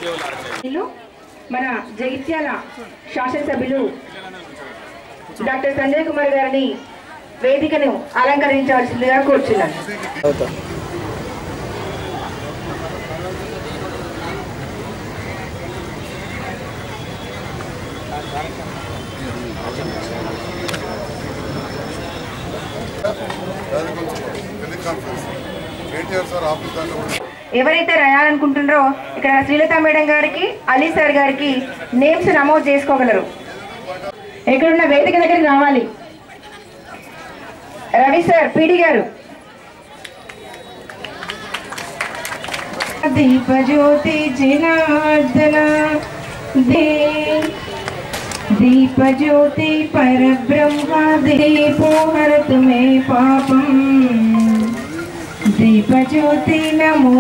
ఇల్లు మన జగిత్యాల శాసనసభ్యులు డాక్టర్ సంజయ్ కుమార్ గారిని వేదికను అలంకరించవలసిందిగా కోరుచున్నాను టెలికాన్ఫరెన్స్ కేటీఆర్ సార్ ఆఫీస్ దాంట్లో కూడా ఎవరైతే రాయాలనుకుంటున్నారో ఇక్కడ శ్రీలత మేడం గారికి అలీ సార్ గారికి నేమ్స్ నమోదు చేసుకోగలరు ఎక్కడున్న వేదిక దగ్గరికి రావాలి రవి సార్ పీడి గారు దీపజ్యోతి జనార్దన దే దీపజ్యోతి పరబ్రహ్మ దీపో హరతు మే పాపం దీపజ్యోతి నమో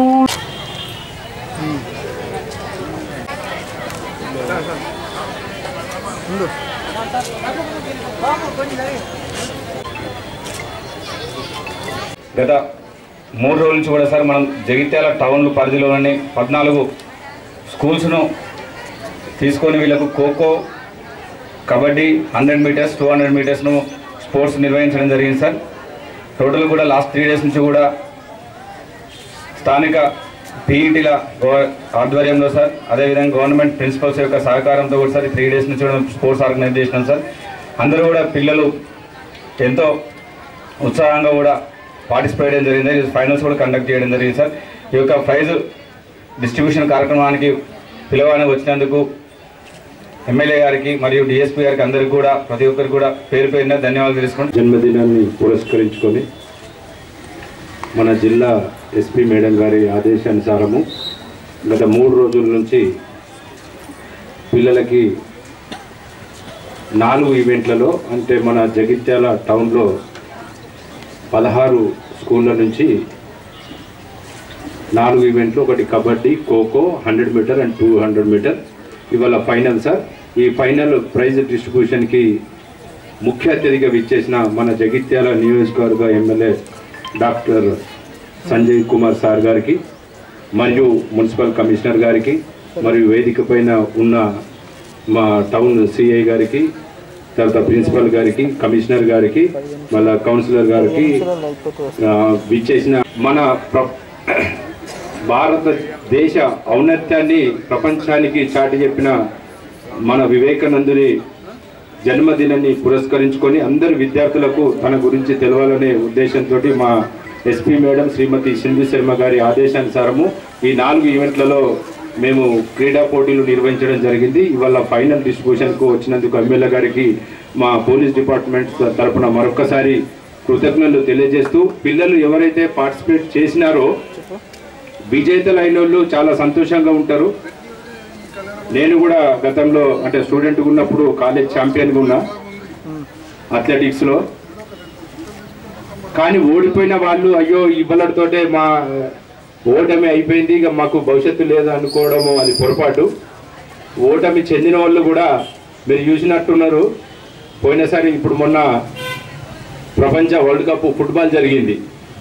గత మూడు రోజుల నుంచి కూడా సార్ మనం జగిత్యాల టౌన్ పరిధిలోని పద్నాలుగు స్కూల్స్ను తీసుకొని వీళ్ళకు kho kho kabaddi hundred meters two hundred మీటర్స్ను స్పోర్ట్స్ నిర్వహించడం జరిగింది సార్ టోటల్ కూడా లాస్ట్ త్రీ డేస్ నుంచి కూడా స్థానిక పీఈటీల ఆధ్వర్యంలో సార్ అదేవిధంగా గవర్నమెంట్ ప్రిన్సిపల్స్ యొక్క సహకారంతో కూడా సార్ ఈ త్రీ డేస్ నుంచి కూడా స్పోర్ట్స్ ఆర్గనైజ్ చేసినాం సార్ అందరూ కూడా పిల్లలు ఎంతో ఉత్సాహంగా కూడా పార్టిసిపేట్ చేయడం జరిగింది ఫైనల్స్ కూడా కండక్ట్ చేయడం జరిగింది సార్ ఈ యొక్క ప్రైజ్ డిస్ట్రిబ్యూషన్ కార్యక్రమానికి పిలవడానికి వచ్చినందుకు ఎమ్మెల్యే గారికి మరియు డిఎస్పీ గారికి అందరికీ కూడా ప్రతి ఒక్కరికి కూడా పేరు పేరున ధన్యవాదాలు తెలుసుకుంటూ జన్మదినాన్ని పురస్కరించుకొని మన జిల్లా ఎస్పీ మేడం గారి ఆదేశానుసారము గత మూడు రోజుల నుంచి పిల్లలకి నాలుగు ఈవెంట్లలో అంటే మన జగిత్యాల టౌన్లో పదహారు స్కూళ్ళ నుంచి నాలుగు ఈవెంట్లు ఒకటి kabaddi kho kho hundred meter and two hundred meter ఇవాళ ఫైనల్ సార్ ఈ ఫైనల్ ప్రైజ్ డిస్ట్రిబ్యూషన్కి ముఖ్య అతిథిగా విచ్చేసిన మన జగిత్యాల నియోజకవర్గ MLA doctor Sanjay Kumar sir గారికి మరియు మున్సిపల్ కమిషనర్ గారికి మరియు వేదిక పైన ఉన్న మా టౌన్ సిఐ గారికి తర్వాత ప్రిన్సిపల్ గారికి కమిషనర్ గారికి మళ్ళా కౌన్సిలర్ గారికి ఆ, విచ్చేసిన మన ప్ర- భారతదేశ ఔన్నత్యాన్ని ప్రపంచానికి చాటి చెప్పిన మన వివేకానందుని జన్మదినాన్ని పురస్కరించుకొని అందరు విద్యార్థులకు తన గురించి తెలవాలనే ఉద్దేశంతో మా ఎస్పీ మేడం శ్రీమతి సింధు శర్మ గారి ఆదేశానుసారము ఈ నాలుగు ఈవెంట్లలో మేము క్రీడా పోటీలు నిర్వహించడం జరిగింది ఇవాళ ఫైనల్ డిస్ట్రిబ్యూషన్కు వచ్చినందుకు ఎమ్మెల్యే గారికి మా పోలీస్ డిపార్ట్మెంట్ తరపున మరొకసారి కృతజ్ఞతలు తెలియజేస్తూ పిల్లలు ఎవరైతే పార్టిసిపేట్ చేసినారో విజేతలు అయిన వాళ్ళు చాలా సంతోషంగా ఉంటారు నేను కూడా గతంలో అంటే స్టూడెంట్ ఉన్నప్పుడు కాలేజ్ ఛాంపియన్గా ఉన్నా అథ్లెటిక్స్లో కానీ ఓడిపోయిన వాళ్ళు అయ్యో ఇవ్వలతోటే మా ఓటమి అయిపోయింది ఇక మాకు భవిష్యత్తు లేదు అనుకోవడము అది పొరపాటు ఓటమి చెందిన వాళ్ళు కూడా మీరు చూసినట్టున్నారు పోయినసారి ఇప్పుడు మొన్న ప్రపంచ వరల్డ్ కప్ ఫుట్బాల్ జరిగింది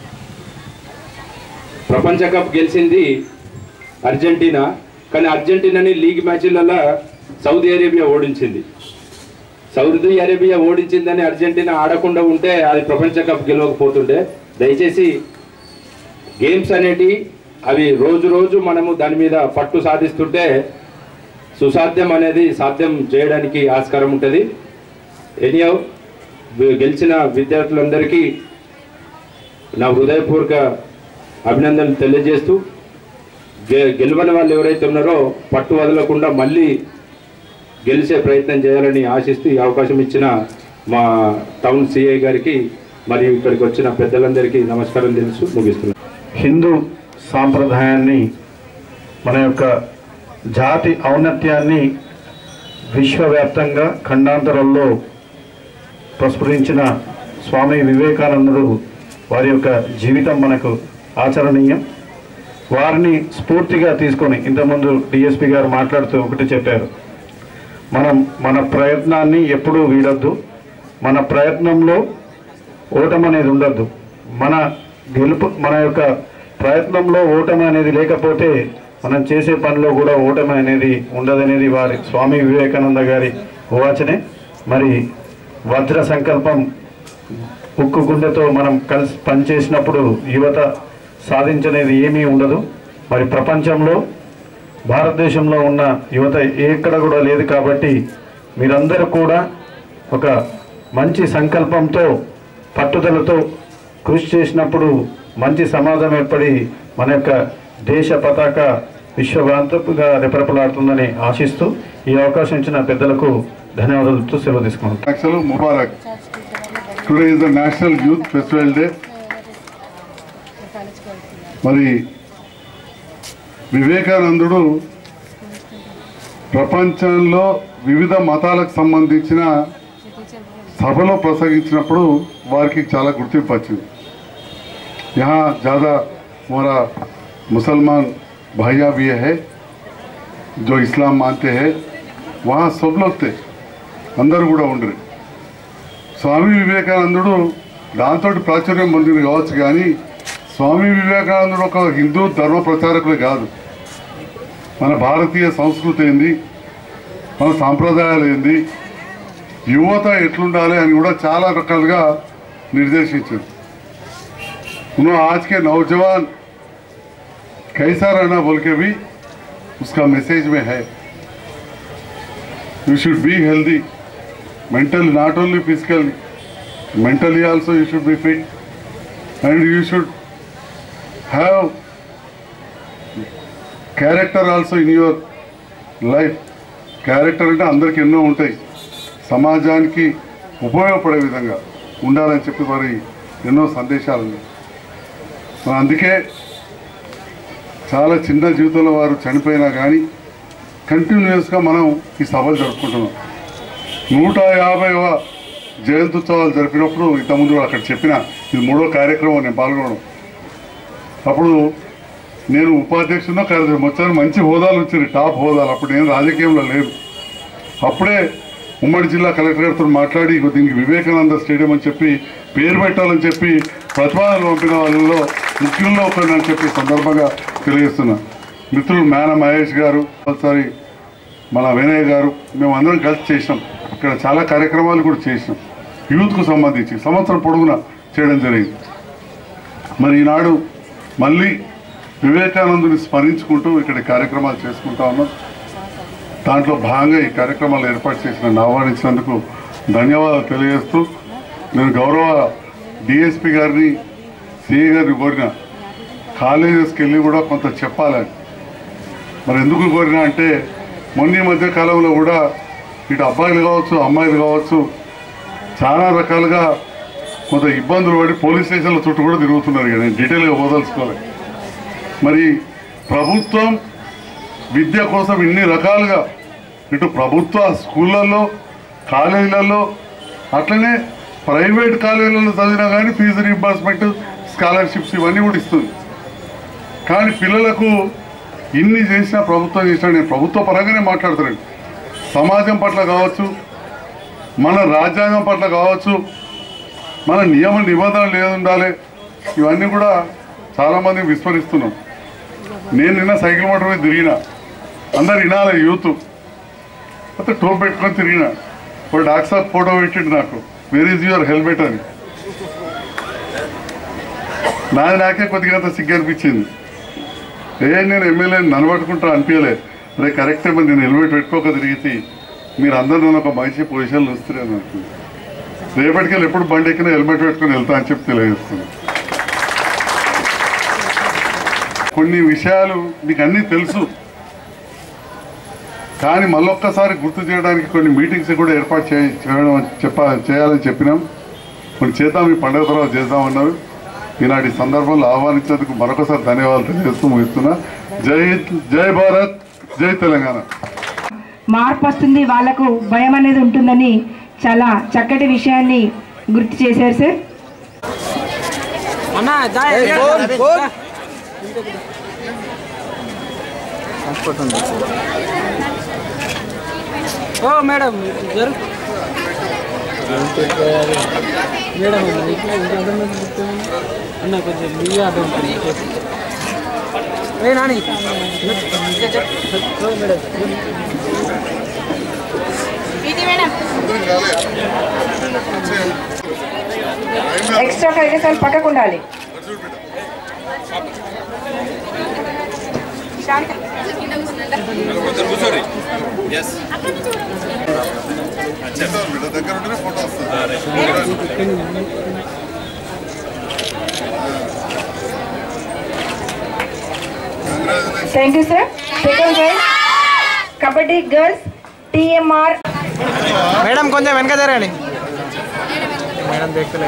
ప్రపంచ కప్ గెలిచింది అర్జెంటీనా కానీ అర్జెంటీనాని లీగ్ మ్యాచ్లలో సౌదీ అరేబియా ఓడించింది సౌదీ అరేబియా ఓడించిందని అర్జెంటీనా ఆడకుండా ఉంటే అది ప్రపంచ కప్ గెలవకపోతుండే దయచేసి గేమ్స్ అనేటి అవి రోజు రోజు మనము దాని మీద పట్టు సాధిస్తుంటే సుసాధ్యం అనేది సాధ్యం చేయడానికి ఆస్కారం ఉంటుంది ఎనియో గెలిచిన విద్యార్థులందరికీ నా హృదయపూర్వక అభినందనలు తెలియజేస్తూ గె- గెలవని వాళ్ళు ఎవరైతే ఉన్నారో పట్టు వదలకుండా మళ్ళీ గెలిచే ప్రయత్నం చేయాలని ఆశిస్తూ ఈ అవకాశం ఇచ్చిన మా టౌన్ సిఐ గారికి మరియు ఇక్కడికి వచ్చిన పెద్దలందరికీ నమస్కారం తెలుసు ముగిస్తున్నాను హిందూ సాంప్రదాయాన్ని మన యొక్క జాతి ఔన్నత్యాన్ని విశ్వవ్యాప్తంగా ఖండాంతరంలో ప్రస్ఫురించిన స్వామి వివేకానందుడు వారి యొక్క జీవితం మనకు ఆచరణీయం వారిని స్ఫూర్తిగా తీసుకొని ఇంతకుముందు డిఎస్పి గారు మాట్లాడుతూ ఒకటి చెప్పారు మనం మన ప్రయత్నాన్ని ఎప్పుడూ వీడొద్దు మన ప్రయత్నంలో ఓటమి అనేది ఉండొద్దు మన గెలుపు మన యొక్క ప్రయత్నంలో ఓటమి అనేది లేకపోతే మనం చేసే పనిలో కూడా ఓటమి అనేది ఉండదనేది వారి స్వామి వివేకానంద గారి వాచనే మరి వజ్ర సంకల్పం ఉక్కు గుండెతో మనం కలిసి పనిచేసినప్పుడు యువత సాధించనేది ఏమీ ఉండదు మరి ప్రపంచంలో భారతదేశంలో ఉన్న యువత ఎక్కడ కూడా లేదు కాబట్టి మీరందరూ కూడా ఒక మంచి సంకల్పంతో పట్టుదలతో కృషి చేసినప్పుడు మంచి సమాజం ఏర్పడి మన యొక్క దేశ పతాక విశ్వవ్రాంతపుగా రెపరెపలాడుతుందని ఆశిస్తూ ఈ అవకాశం ఇచ్చిన పెద్దలకు ధన్యవాదాలతో సెలవు తీసుకుంటాం Axel Mubarak. Today is the National Youth Festival Day. మరి వివేకానందుడు ప్రపంచంలో వివిధ మతాలకు సంబంధించిన సభలో ప్రసంగించినప్పుడు వారికి చాలా గుర్తింపు వచ్చింది यहाँ ज़्यादा हमारा मुसलमान भाइयाँ भी है जो इस्लाम मानते हैं वहाँ सब लोग थे అందరూ కూడా ఉండరు స్వామి వివేకానందుడు దాంతో ప్రాచుర్యం పొందింది కావచ్చు కానీ స్వామి వివేకానందుడు ఒక హిందూ ధర్మ ప్రచారకులే కాదు మన భారతీయ సంస్కృతి ఏంది మన సాంప్రదాయాలు ఏంది యువత ఎట్లుండాలి అని కూడా చాలా రకాలుగా నిర్దేశించారు उन्होंने आज के नौजवान कैसा रहना बोल के भी उसका मैसेज में है you should be healthy mentally not only physically mentally also you should be fit and you should have character also in your life character అంటే అందరికి ఎన్నో ఉంటాయి సమాజానికి ఉపయోగపడే విధంగా ఉండాలని చెప్పి మరి ఎన్నో సందేశాలు ఉన్నాయి మరి అందుకే చాలా చిన్న జీవితంలో వారు చనిపోయినా కానీ కంటిన్యూస్గా మనం ఈ సభలు జరుపుకుంటున్నాం నూట యాభైవ జయంత్యుత్సవాలు జరిపినప్పుడు ఇంతకుముందు కూడా అక్కడ చెప్పిన ఇది మూడో కార్యక్రమం నేను పాల్గొనడం అప్పుడు నేను ఉపాధ్యక్షుడినో కార్యదర్శి మొత్తాన్ని మంచి హోదాలు వచ్చారు టాప్ హోదాలు అప్పుడు నేను రాజకీయంలో లేదు అప్పుడే ఉమ్మడి జిల్లా కలెక్టర్ గారితో మాట్లాడి ఇగో దీనికి వివేకానంద స్టేడియం అని చెప్పి పేరు పెట్టాలని చెప్పి ప్రతిపాదనలు పంపిన వాళ్ళలో ముఖ్యంలో ఒకరిని చెప్పి సందర్భంగా తెలియజేస్తున్నా మిత్రులు మేన మహేష్ గారు ఒకసారి మన వినయ్ గారు మేము అందరం కలిసి చేసినాం ఇక్కడ చాలా కార్యక్రమాలు కూడా చేసినాం యూత్కు సంబంధించి సంవత్సరం పొడవునా చేయడం జరిగింది మరి ఈనాడు మళ్ళీ వివేకానందుని స్మరించుకుంటూ ఇక్కడ కార్యక్రమాలు చేసుకుంటా ఉన్నాం దాంట్లో భాగంగా ఈ కార్యక్రమాలు ఏర్పాటు చేసిన నన్ను ఆహ్వానించినందుకు ధన్యవాదాలు తెలియజేస్తూ నేను గౌరవ డిఎస్పి గారిని సిఏ గారిని కోరిన కాలేజెస్కి వెళ్ళి కూడా కొంత చెప్పాలని మరి ఎందుకు కోరినా అంటే మొన్న ఈ మధ్య కాలంలో కూడా ఇటు అబ్బాయిలు కావచ్చు అమ్మాయిలు కావచ్చు చాలా రకాలుగా కొంత ఇబ్బందులు పడి పోలీస్ స్టేషన్ల చుట్టూ కూడా తిరుగుతున్నారు కదా నేను డీటెయిల్గా పోదలుచుకోవాలి మరి ప్రభుత్వం విద్య కోసం ఇన్ని రకాలుగా ఇటు ప్రభుత్వ స్కూళ్ళల్లో కాలేజీలలో అట్లనే ప్రైవేట్ కాలేజీలలో చదివినా కానీ ఫీజు రీంబర్స్మెంట్ స్కాలర్షిప్స్ ఇవన్నీ కూడా ఇస్తుంది కానీ పిల్లలకు ఇన్ని చేసినా ప్రభుత్వం చేసినా నేను ప్రభుత్వ పరంగానే మాట్లాడుతున్నాను సమాజం పట్ల కావచ్చు మన రాజ్యాంగం పట్ల కావచ్చు మన నియమ నిబంధనలు ఏది ఉండాలి ఇవన్నీ కూడా చాలామంది విస్మరిస్తున్నాం నేను నిన్న సైకిల్ మోటార్ మీద తిరిగిన అందరు వినాలి యూత్ అయితే టోప్ పెట్టుకొని తిరిగిన ఒక డాక్టర్ ఫోటో పెట్టిండు నాకు వేర్ ఈజ్ యువర్ హెల్మెట్ అని నాది నాకే కొద్దిగా అంత సిగ్గు అనిపించింది ఏ నేను ఎమ్మెల్యే నన్ను పట్టుకుంటా అనిపించలే అదే కరెక్టే మరి నేను హెల్మెట్ పెట్టుకోక తిరిగితే మీరు అందరూ నన్ను ఒక మంచి పొజిషన్లో వస్తున్నారు నాకు రేపటికెళ్ళి ఎప్పుడు బండి ఎక్కినా హెల్మెట్ పెట్టుకొని వెళ్తా అని చెప్పి తెలియజేస్తున్నాను కొన్ని విషయాలు మీకు అన్నీ తెలుసు కానీ మళ్ళొక్కసారి గుర్తు చేయడానికి కొన్ని మీటింగ్స్ కూడా ఏర్పాటు చే చేయడం చెప్ప చేయాలని చెప్పినాం కొన్ని చేద్దాం ఈ పండుగ తర్వాత చేద్దామన్నారు ఈనాటి సందర్భంలో ఆహ్వానించేందుకు మరొకసారి ధన్యవాదాలు తెలియజేస్తూ ముగిస్తున్నా జై హింద్ జై భారత్ జై తెలంగాణ మార్పు వస్తుంది వాళ్ళకు భయం అనేది ఉంటుందని చాలా చక్కటి విషయాన్ని గుర్తు చేశారు సార్ అన్నా దా- ఓ మేడం జరు మేడం ఇట్లా ఇంకా అర్థం అవుతుంది. అన్న కొంచెం మీ అర్థం అవుతుంది. ఏ నాని ఎక్స్ట్రా కైజెస్ పక్కకు ఉండాలి దగ్గర ఉంటేనే ఫోటో వస్తుంది thank you sir second prize kabaddi girls TMR madam కొంచెం వెనక జరగండి మేడం देखले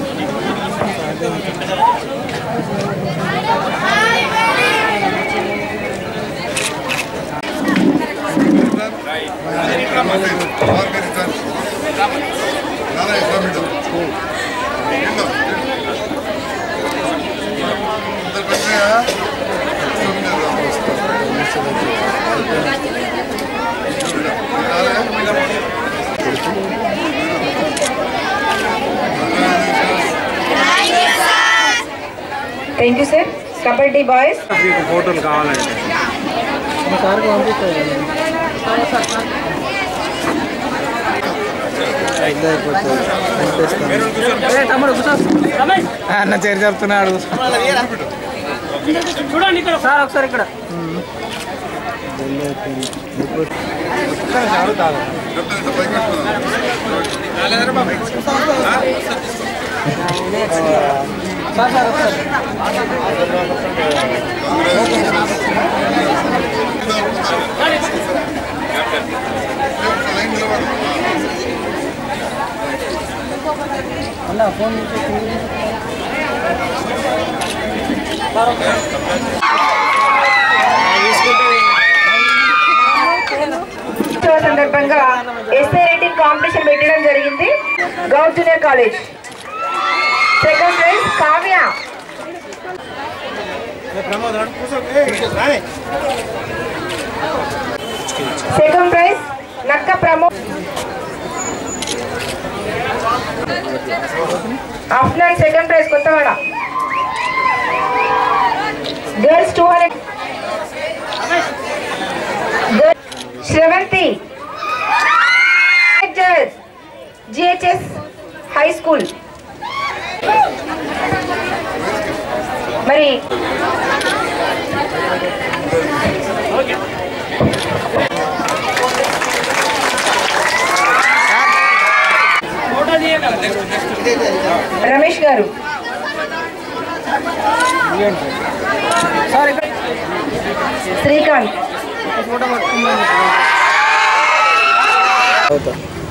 thank you sir kabaddi boys ఫోటోలు కావాలండి మా సార్కి పంపిస్తాను అయితే అయిపోతుంది పంపిస్తాను. ఏ, తమ్ముడు కూర్చో ఆ, అన్న చేరి చెప్తున్నాడు చూడండి ఇక్కడ సార్ ఒకసారి ఇక్కడ సార్ సార్ ఒకసారి అన్న ఫోన్ ఉత్సవ సందర్భంగా ఎస్ఏ రైటింగ్ కాంపిటీషన్ పెట్టడం జరిగింది Goud junior college second prize Kavya second prize Nakka ప్రమో after second prize Kothawada girls two hundred Sravanthi GHS high school మరి రమేష్ గారు సార్ ఇక్కడ శ్రీకాంత్ ఫోటో పట్టుకుందాం అవుతా